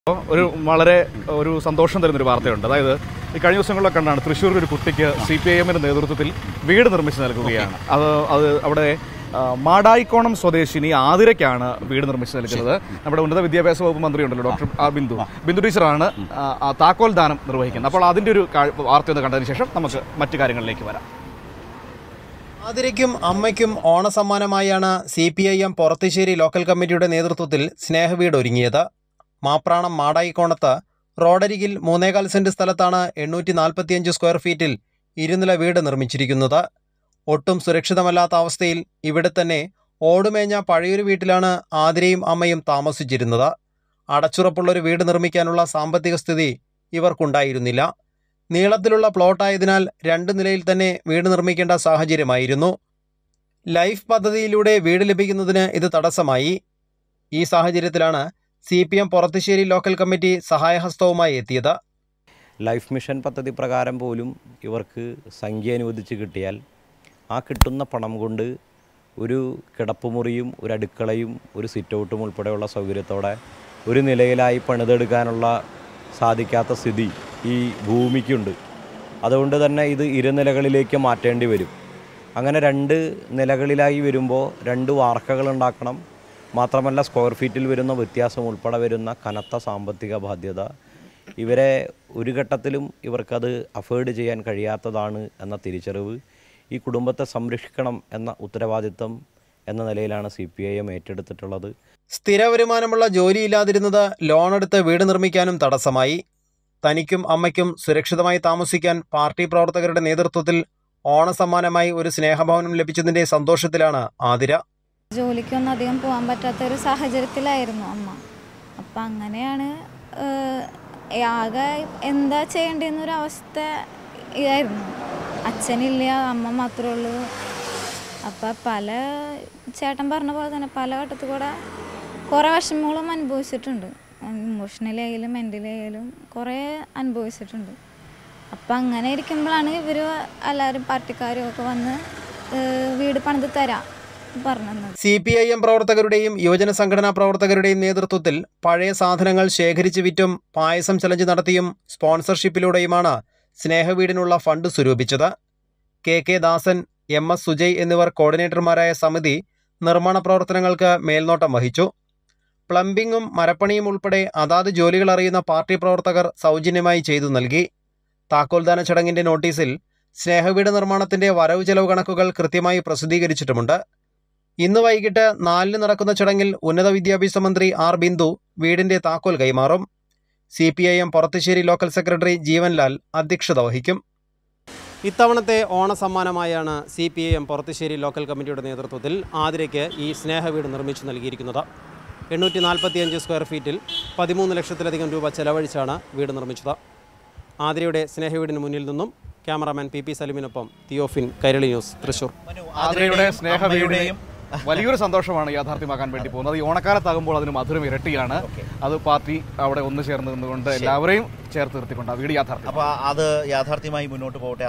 ഒരു വളരെ ഒരു സന്തോഷം തരുന്നൊരു വാർത്തയുണ്ട് അതായത് ഈ കഴിഞ്ഞ ദിവസങ്ങളിലൊക്കെ കണ്ടാണ് തൃശ്ശൂരിൽ ഒരു കുട്ടിക്ക് സി പി ഐ എമ്മിന്റെ നേതൃത്വത്തിൽ വീട് നിർമ്മിച്ച് നൽകുകയാണ് അത് അത് അവിടെ ആ, മാടായിക്കോണം സ്വദേശിനി ആതിരയ്ക്കാണ് വീട് നിർമ്മിച്ച് നൽകുന്നത് നമ്മുടെ ഉന്നത വിദ്യാഭ്യാസ വകുപ്പ് മന്ത്രി ഉണ്ടല്ലോ ഡോക്ടർ ആർ ബിന്ദു ബിന്ദു ടീച്ചറാണ് ആ, ആ താക്കോൽ ദാനം നിർവഹിക്കുന്നത് അപ്പോൾ അതിന്റെ ഒരു കാ- വാർത്ത ഒന്ന് കണ്ടതിന് ശേഷം നമുക്ക് മറ്റു കാര്യങ്ങളിലേക്ക് വരാം ആതിരയ്ക്കും അമ്മയ്ക്കും ഓണസമ്മാനമായാണ് C P I M Porathissery local കമ്മിറ്റിയുടെ നേതൃത്വത്തിൽ സ്നേഹവീട് ഒരുങ്ങിയത് മാപ്രാണം മാടായിക്കോണത്ത് റോഡരികിൽ മൂന്നേകാൽ സെന്റ് സ്ഥലത്താണ് എണ്ണൂറ്റി നാൽപ്പത്തിയഞ്ച് സ്ക്വയർ ഫീറ്റിൽ ഇരുനില വീട് നിർമ്മിച്ചിരിക്കുന്നത് ഒട്ടും സുരക്ഷിതമല്ലാത്ത അവസ്ഥയിൽ ഇവിടെ തന്നെ ഓടുമേഞ്ഞ പഴയൊരു വീട്ടിലാണ് ആതിരയും അമ്മയും താമസിച്ചിരുന്നത് അടച്ചുറപ്പുള്ളൊരു വീട് നിർമ്മിക്കാനുള്ള സാമ്പത്തിക സ്ഥിതി ഇവർക്കുണ്ടായിരുന്നില്ല നീളത്തിലുള്ള പ്ലോട്ടായതിനാൽ രണ്ട് നിലയിൽ തന്നെ വീട് നിർമ്മിക്കേണ്ട സാഹചര്യമായിരുന്നു ലൈഫ് പദ്ധതിയിലൂടെ വീട് ലഭിക്കുന്നതിന് ഇത് തടസ്സമായി ഈ സാഹചര്യത്തിലാണ് C P M Porathussery local committee സഹായഹസ്തവുമായി എത്തിയത് ലൈഫ് മിഷൻ പദ്ധതി പ്രകാരം പോലും ഇവർക്ക് സംഖ്യ അനുവദിച്ച് കിട്ടിയാൽ ആ കിട്ടുന്ന പണം കൊണ്ട് ഒരു കിടപ്പുമുറിയും ഒരു അടുക്കളയും ഒരു സിറ്റൗട്ടും ഉൾപ്പെടെയുള്ള സൗകര്യത്തോടെ ഒരു നിലയിലായി പണിതെടുക്കാനുള്ള സാധിക്കാത്ത സ്ഥിതി ഈ ഭൂമിക്കുണ്ട് അതുകൊണ്ട് തന്നെ ഇത് ഇരുനിലകളിലേക്ക് മാറ്റേണ്ടി വരും അങ്ങനെ രണ്ട് നിലകളിലായി വരുമ്പോൾ രണ്ട് വാർക്കകൾ ഉണ്ടാക്കണം മാത്രമല്ല സ്ക്വയർ ഫീറ്റിൽ വരുന്ന വ്യത്യാസം ഉൾപ്പെടെ വരുന്ന കനത്ത സാമ്പത്തിക ബാധ്യത ഇവരെ ഒരു ഘട്ടത്തിലും ഇവർക്കത് അഫേർഡ് ചെയ്യാൻ കഴിയാത്തതാണ് എന്ന തിരിച്ചറിവ് ഈ കുടുംബത്തെ സംരക്ഷിക്കണം എന്ന ഉത്തരവാദിത്തം എന്ന നിലയിലാണ് സി പി ഐ എം ഏറ്റെടുത്തിട്ടുള്ളത് സ്ഥിര വരുമാനമുള്ള ജോലിയില്ലാതിരുന്നത് ലോണെടുത്ത് വീട് നിർമ്മിക്കാനും തടസ്സമായി തനിക്കും അമ്മയ്ക്കും സുരക്ഷിതമായി താമസിക്കാൻ പാർട്ടി പ്രവർത്തകരുടെ നേതൃത്വത്തിൽ ഓണസമ്മാനമായി ഒരു സ്നേഹഭവനം ലഭിച്ചതിന്റെ സന്തോഷത്തിലാണ് ആതിര ജോലിക്കൊന്നും അധികം പോകാൻ പറ്റാത്ത ഒരു സാഹചര്യത്തിലായിരുന്നു അമ്മ അപ്പം അങ്ങനെയാണ് ഏഹ്, ആകെ എന്താ ചെയ്യേണ്ടതെന്നൊരു അവസ്ഥ ഇതായിരുന്നു അച്ഛനില്ല അമ്മ മാത്രമേ ഉള്ളൂ അപ്പം പല ചേട്ടൻ പറഞ്ഞ പോലെ തന്നെ പല ഘട്ടത്തിൽ കൂടെ കുറേ വിഷമങ്ങളും അനുഭവിച്ചിട്ടുണ്ട് ഇമോഷണലി ആയാലും മെൻ്റലി ആയാലും കുറേ അനുഭവിച്ചിട്ടുണ്ട് അപ്പം അങ്ങനെ ഇരിക്കുമ്പോഴാണ് ഇവർ എല്ലാവരും പാർട്ടിക്കാരും ഒക്കെ വന്ന് ഏഹ്, വീട് പണിത് തരാം പറഞ്ഞത് സി പി ഐ എം പ്രവർത്തകരുടെയും യുവജന സംഘടനാ പ്രവർത്തകരുടെയും നേതൃത്വത്തിൽ പഴയ സാധനങ്ങൾ ശേഖരിച്ച് വിറ്റും പായസം ചലഞ്ച് നടത്തിയും സ്പോൺസർഷിപ്പിലൂടെയുമാണ് സ്നേഹവീടിനുള്ള ഫണ്ട് സ്വരൂപിച്ചത് K K Dasan M S Sujay എന്നിവർ കോർഡിനേറ്റർമാരായ സമിതി നിർമ്മാണ പ്രവർത്തനങ്ങൾക്ക് മേൽനോട്ടം വഹിച്ചു പ്ലംബിങ്ങും മരപ്പണിയും ഉൾപ്പെടെ അതാത് ജോലികൾ അറിയുന്ന പാർട്ടി പ്രവർത്തകർ സൗജന്യമായി ചെയ്തു നൽകി താക്കോൽദാന ചടങ്ങിന്റെ നോട്ടീസിൽ സ്നേഹവീട് നിർമ്മാണത്തിന്റെ വരവ് ചെലവ് കണക്കുകൾ കൃത്യമായി പ്രസിദ്ധീകരിച്ചിട്ടുമുണ്ട് ഇന്ന് വൈകിട്ട് നാലിന് നടക്കുന്ന ചടങ്ങിൽ ഉന്നത വിദ്യാഭ്യാസ മന്ത്രി ആർ ബിന്ദു വീടിന്റെ താക്കോൽ കൈമാറും C P I M Porathussery local secretary Jeevanlal അധ്യക്ഷത വഹിക്കും ഇത്തവണത്തെ ഓണസമ്മാനമായാണ് C P I M Porathussery local കമ്മിറ്റിയുടെ നേതൃത്വത്തിൽ ആതിരയ്ക്ക് ഈ സ്നേഹവീട് നിർമ്മിച്ചു നൽകിയിരിക്കുന്നത് എണ്ണൂറ്റി നാൽപ്പത്തിയഞ്ച് സ്ക്വയർ ഫീറ്റിൽ പതിമൂന്ന് ലക്ഷത്തിലധികം രൂപ ചെലവഴിച്ചാണ് വീട് നിർമ്മിച്ചത് ആതിരയുടെ സ്നേഹവീടിന് മുന്നിൽ നിന്നും ക്യാമറാമാൻ പി പി സലിമിനൊപ്പം തിയോഫിൻ കൈരളി ന്യൂസ് തൃശൂർ ആതിരയുടെ സ്നേഹ വീടിനെയും വലിയൊരു സന്തോഷമാണ് യാഥാർത്ഥ്യമാക്കാൻ വേണ്ടി പോകുന്നത് ഈ ഓണക്കാലത്താകുമ്പോൾ അതിന് മധുരം ഇരട്ടിയാണ് അത് പാർട്ടി അവിടെ ഒന്ന് ചേർന്ന് നിന്നുകൊണ്ട് എല്ലാവരെയും ചേർത്ത് നിർത്തിക്കൊണ്ട് ആ വീട് യാഥാർത്ഥ്യം അപ്പോൾ അത് യാഥാർത്ഥ്യമായി മുന്നോട്ട് പോകട്ടെ